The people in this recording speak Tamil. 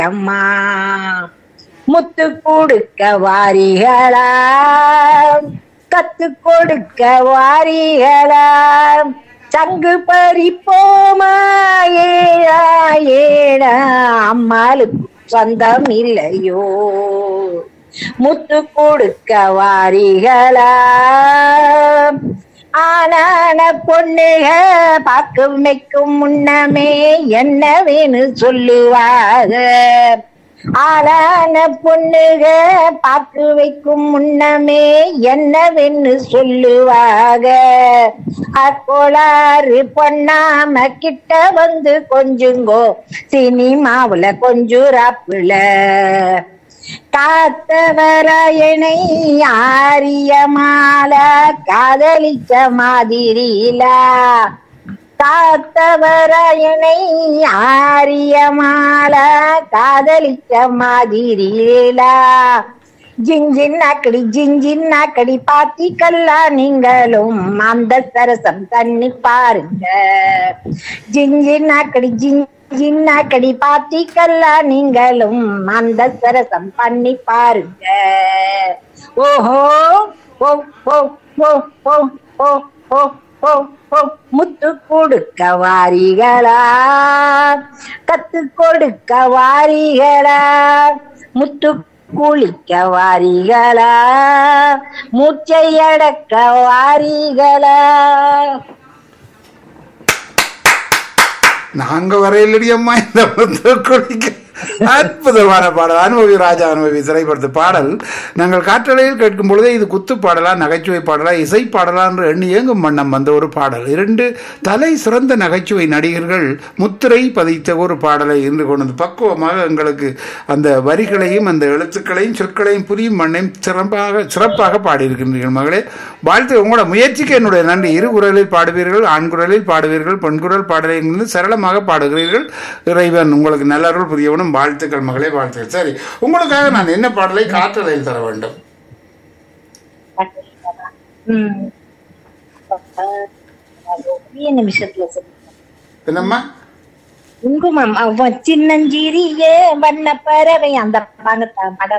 அம்மா முத்து கொடுக்க வாரிகளா கத்து கொடுக்க வாரிகளா சங்கு பறிப்போமா ஏழா ஏழா அம்மாளுக்கு சொந்தம் இல்லையோ முத்து கொடுக்க வாரிகளா ஆனான பொண்ணுக பாக்கு வைக்கும் முன்னமே என்ன வேணும் சொல்லுவாங்க ஆளான பொண்ணுக பாக்கு வைக்கும் முன்னமே என்னவென்னு சொல்லுவாங்க அக்கோளாறு பொண்ணாம கிட்ட வந்து கொஞ்சுங்கோ சினிமாவுல கொஞ்சுறாப்புல காத்தவராயனை ஆரிய மாலை காதலிச்ச மாதிரிலா காத்தவராயனை ஆரிய மாலை காதலிச்ச மாதிரிலா ஜிஞ்சின்னாக்கடி ஜிஞ்சின்னாக்கடி பாத்திக்கல்லா நீங்களும் அந்த சரசம் தண்ணி பாருங்க ஜிஞ்சின்னாக்கடி ஜிங் ஜின்னாக்கடி பாத்திக்கல்லா நீங்களும் அந்த சரசம் பண்ணி பாருங்க ஓஹோ ஓ ஓ ஓ ஓ ஓ ஓ ஓ ஓ முத்து கொடுக்க வாரிகளா கத்து கொடுக்க வாரிகளா முத்து குளிக்க வாரிகளா மூச்சை அடக்க வாரிகளா நாங்க வரையிலடி அம்மா இந்த முத்து குளிக்க அற்புதமான பாடல் அனுபவி ராஜா அனுபவி திரைப்படத்து பாடல் நாங்கள் காற்றலையில் கேட்கும் பொழுதே இது குத்து பாடலா நகைச்சுவை பாடலா இசை பாடலா என்று எண்ணி ஏங்கும் வண்ணம் வந்த ஒரு பாடல் இரண்டு தலை சிறந்த நகைச்சுவை நடிகர்கள் முத்திரை பதித்த ஒரு பாடலை இன்று கொண்டு வந்து பக்குவமாக எங்களுக்கு அந்த வரிகளையும் அந்த எழுத்துக்களையும் சொற்களையும் புரியும் மண்ணையும் சிறப்பாக சிறப்பாக பாடியிருக்கின்றீர்கள் மகளே வாழ்த்து உங்களோட முயற்சிக்கு என்னுடைய நன்றி இரு குரலில் பாடுவீர்கள் ஆண் குரலில் பாடுவீர்கள் பெண் குரல் பாடலிருந்து சரளமாக பாடுகிறீர்கள் இறைவன் உங்களுக்கு நல்லருள் புரியவனும் வாழ்த்துக்கள் மகளே வாழ்த்துக்கள் சரி உங்களுக்காக நான் என்ன பாடலை காற்றலையில் தர வேண்டும் ம். ஒரே நிமிஷத்துல சொல்லுங்க என்னம்மா குங்குமம் அவன் சின்னஞ்சிறிய வண்ண பறவை அந்த பாங்க படம்